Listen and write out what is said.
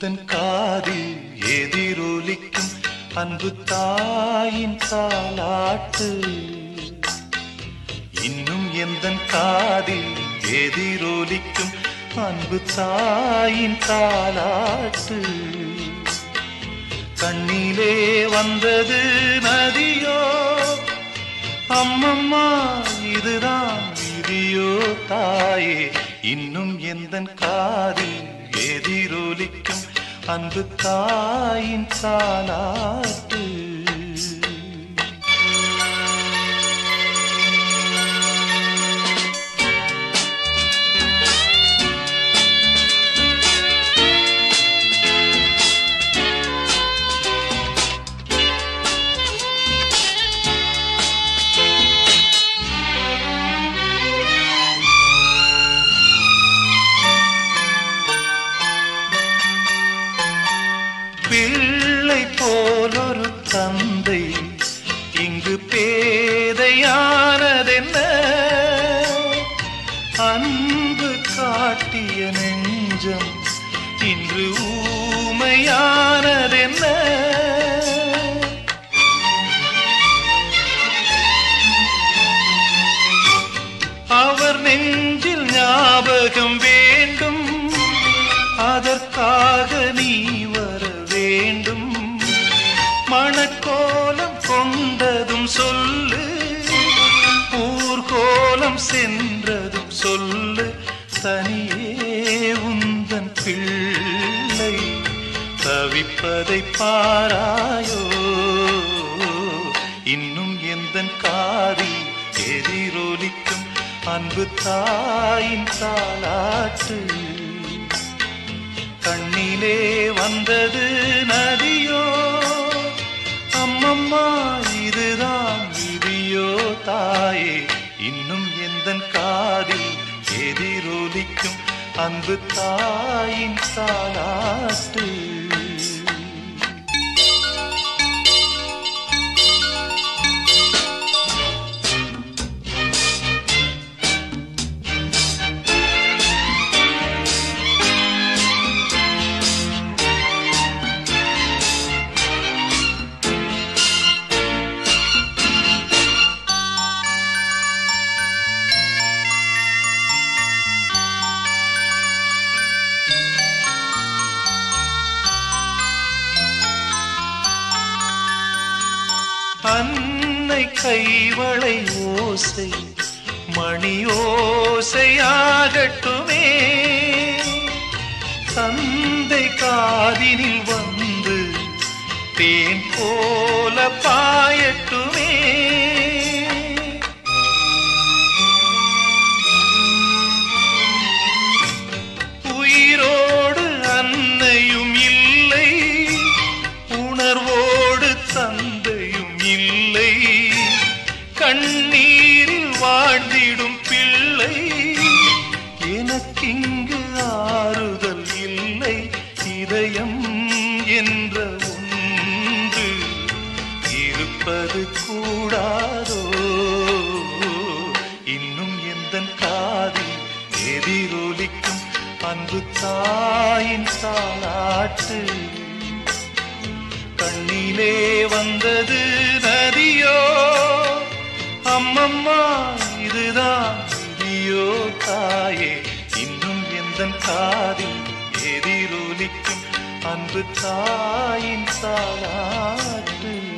எந்தன் காதில் எதிரொலிக்கும் அன்பு தாயின் தாலாட்டு இன்னும் எந்தன் காதில் எதிரொலிக்கும் அன்பு தாயின் தாலாட்டு கண்ணிலே வந்தது நதியோ அம்மம்மா இதுதான் விதியோ தாயே இன்னும் எந்தன் காதில் எதிரொலிக்கும் அன்பு தாயின் தாலாட்டு பிள்ளை போலொரு தந்தை இங்கு பேதையானதென்ன அன்பு காட்டிய நெஞ்சம் இன்று ஊமையானதென்ன அவர் நெஞ்சில் ஞாபகம் வேண்டும் அதற்காக நீ வர வேண்டும் மணக்கோலம் கொண்டதும் சொல்லு ஊர்கோலம் சென்றதும் சொல்லு தனியே உந்தன் பிள்ளை தவிப்பதை பாராயோ இன்னும் எந்தன் காதில் எதிரொலிக்கும் அன்பு தாயின் தாலாட்டு கண்ணிலே வந்தது நதியோ அம்மம்மா இதுதான் விதியோ தாயே இன்னும் எந்தன் காதில் எதிரொலிக்கும் அன்பு தாயின் தாலாட்டு அன்னை கைவளை ஓசை மணி ஓசையாகட்டுமே தந்தை காதினில் வந்து தேன் போல பாயட்டுமே உயிரோடு அன்னையும் இல்லை உணர்வோடு தந்தையும் இல்லை கண்ணீரில் வாழ்ந்திடும் பிள்ளை எனக்கிங்கு ஆறுதல் இல்லை இதயம் என்ற ஒன்று இருப்பது கூடாதோ இன்னும் எந்தன் காதில் எதிரொலிக்கும் அன்பு தாயின் தாலாட்டு கண்ணிலே வந்தது நதியோ அம்மம்மா இதுதான் விதியோ தாயே இன்னும் எந்தன் காதில் எதிரொலிக்கும் அன்பு தாயின் தாலாட்டு